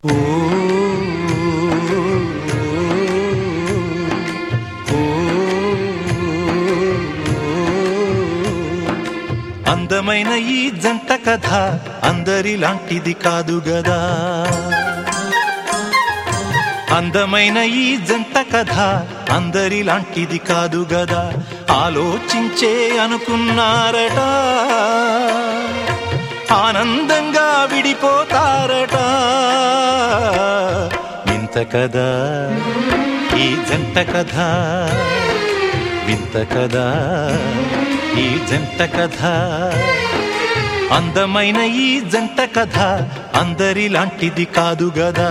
ఓ ఓ అందమైన ఈ జంట కథ అందరిలాంటిది కాదు గదా అందమైన ఈ జంట కథ అందరిలాంటిది కాదు గదా ఆలోచించే అనుకున్నారట ఆనందంగా విడిపోతారట వింత కదా ఈ జంట కథ వింత కదా ఈ జంట కథ అందమైన ఈ జంట కథ అందరిలాంటిది కాదు గదా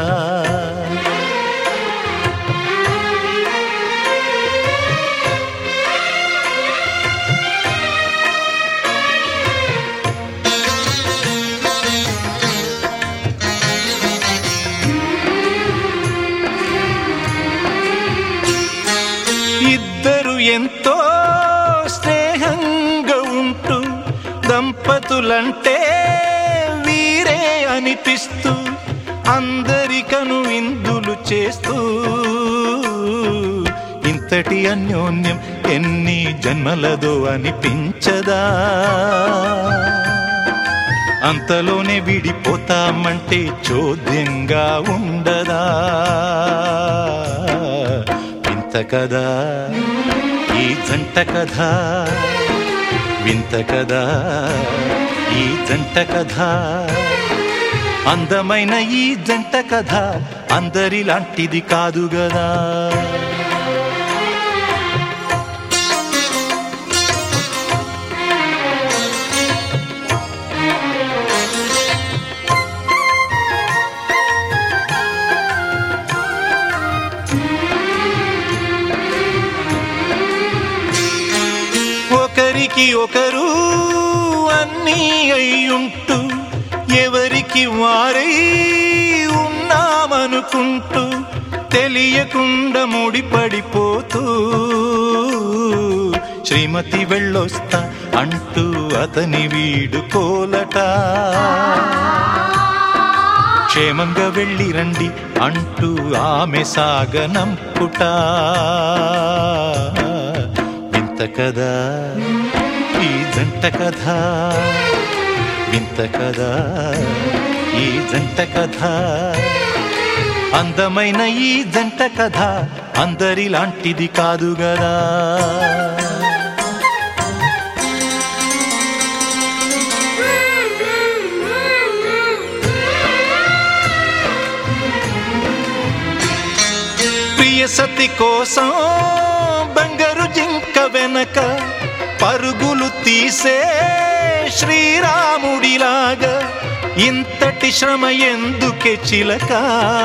ఇద్దరు ఎంతో స్నేహంగా ఉంటూ దంపతులంటే వీరే అనిపిస్తూ అందరికను ఇందులు చేస్తూ ఇంతటి అన్యోన్యం ఎన్ని జన్మలదో అనిపించదా అంతలోనే విడిపోతామంటే చోద్యంగా ఉండదా వింత కదా ఈ జంట కథ వింత కదా ఈ జంట కథ అందమైన ఈ జంట కథ అందరిలాంటిది కాదు గదా ఒకరికి ఒకరు అన్నీ అయ్యుంటూ ఎవరికి వారై ఉన్నామనుకుంటూ తెలియకుండా ముడిపడిపోతూ శ్రీమతి వెళ్ళొస్తా అంటూ అతని వీడుకోలట క్షేమంగా వెళ్ళి రండి అంటూ ఆమె సాగనంపుట వింత కదా ఈ జంట కథ వింత కదా ఈ జంట కథ అందమైన ఈ జంట కథ అందరిలాంటిది కాదు గదా ప్రియ సతి కోసం బంగారు జింక వెనక పరుగులు తీసే శ్రీరాముడిలాగా ఇంతటి శ్రమ ఎందుకే చిలక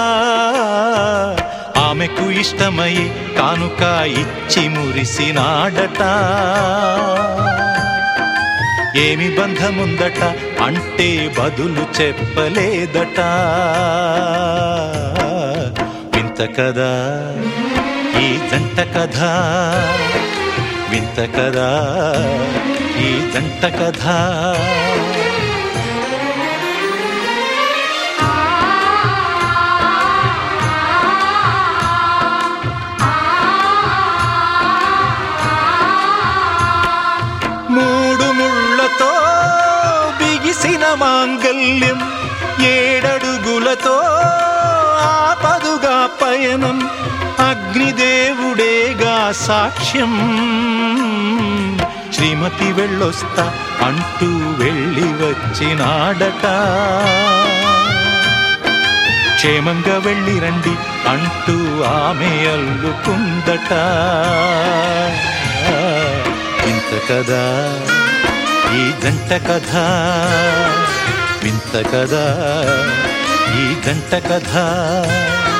ఆమెకు ఇష్టమై కానుక ఇచ్చి మురిసినాడట ఏమి బంధముందట అంటే బదులు చెప్పలేదట వింత కదా ఈ జంట కథ వింత కదా ఈ జంట కథ మూడు ముళ్ళతో బిగిసిన మాంగల్యం ఏడడుగులతో ఆపదుగా పయనం అగ్నిదేవుడేగా సాక్ష్యం శ్రీమతి వెళ్ళొస్తా అంటూ వెళ్ళి వచ్చినాడట క్షేమంగా వెళ్ళి రండి అంటూ ఆమె అల్లుకుందట వింత కదా ఈ జంట కథ వింత కదా ఈ జంట కథ